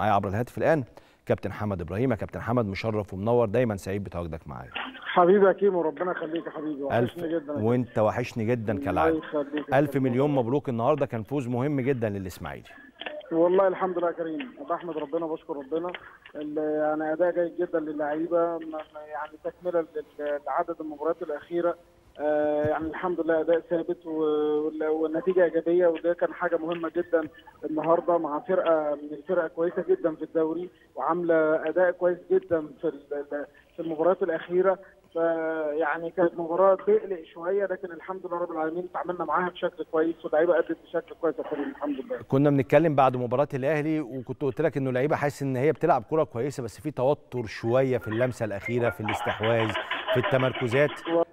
معايا عبر الهاتف الان كابتن حمد ابراهيم يا كابتن حمد مشرف ومنور دايما سعيد بتواجدك معايا حبيبي يا كيمو ربنا يخليك يا حبيبي ألف وحشني جدا وانت وحشني جدا الله كالعاده يخليك يا ألف كريم. مليون مبروك النهارده كان فوز مهم جدا للإسماعيلي والله الحمد لله يا كريم بحمد ربنا وبشكر ربنا ال- يعني اداء جيد جدا للعيبه م- م- يعني تكمله لل- لعدد المباريات الاخيره آه، يعني الحمد لله اداء ثابت و- وال- والنتيجه ايجابيه وده كان حاجه مهمه جدا النهارده مع فرقه من الفرق كويسه جدا في الدوري وعامله اداء كويس جدا في ال- في المباريات الاخيره فيعني كانت مباراه تقلق شويه لكن الحمد لله رب العالمين تعاملنا معاها بشكل كويس واللعيبه ادت بشكل كويس يا كريم الحمد لله كنا بنتكلم بعد مباراة الأهلي وكنت قلت لك إنه اللعيبة حاسس إن هي بتلعب كرة كويسة بس في توتر شوية في اللمسة الأخيرة في الاستحواذ في التمركزات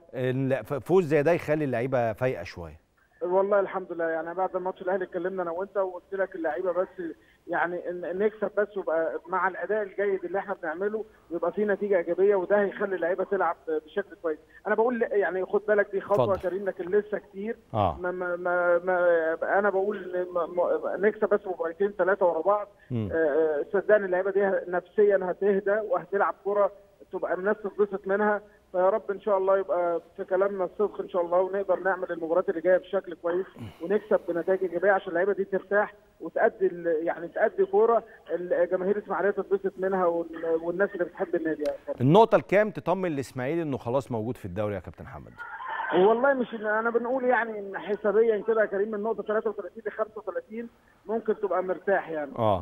ال- ف- فوز زي ده يخلي اللعيبة فايقة شوية والله الحمد لله يعني بعد ماتش الاهلي اتكلمنا انا وانت وقلت لك اللعيبه بس يعني ان إن نكسب بس ويبقى مع الاداء الجيد اللي احنا بنعمله يبقى في نتيجه ايجابيه وده هيخلي اللعيبه تلعب بشكل كويس انا بقول يعني خد بالك دي خطوه يا اتفضل. كريم لكن لسه كتير اه ما ما ما ما انا بقول إن ما- ما- نكسب بس مباراتين ثلاثه ورا بعض مم. آه، آه، صدقني اللعيبه دي نفسيا هتهدى وهتلعب كره تبقى الناس تتبسط منها فيا رب ان شاء الله يبقى في كلامنا الصدق ان شاء الله ونقدر نعمل المباريات اللي جايه بشكل كويس ونكسب بنتائج ايجابيه عشان اللعيبه دي ترتاح وتأدي ال- يعني تأدي كوره الجماهير الاسماعيليه تتبسط منها وال- والناس اللي بتحب النادي يعني. النقطة الكام تطمن الإسماعيلي إنه خلاص موجود في الدوري يا كابتن حمد والله مش إن انا بنقول يعني إن حسابيا كده يا كريم من نقطه 33 ل 35 ممكن تبقى مرتاح يعني اه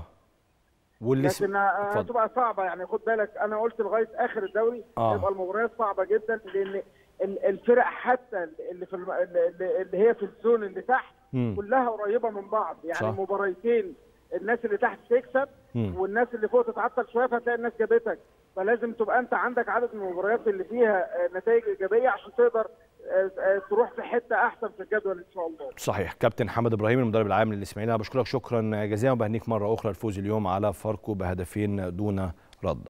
واللي لكن آه، اتفضل. هتبقى صعبه يعني خد بالك انا قلت لغايه اخر الدوري آه. هتبقى المباريات صعبه جدا لان ال- الفرق حتى اللي في الم... اللي اللي هي في الزون اللي تحت مم. كلها قريبه من بعض يعني صح. مباريتين الناس اللي تحت تكسب مم. والناس اللي فوق تتعطل شويه فهتلاقي الناس جابتك فلازم تبقى انت عندك عدد من المباريات اللي فيها آه، نتائج ايجابيه عشان تقدر آه، آه، تروح في حته احسن في الجدول ان شاء الله صحيح كابتن حمد ابراهيم المدرب العام للاسماعيلي انا بشكرك شكرا جزيلا وبهنيك مره اخرى الفوز اليوم على فاركو بهدفين دون رد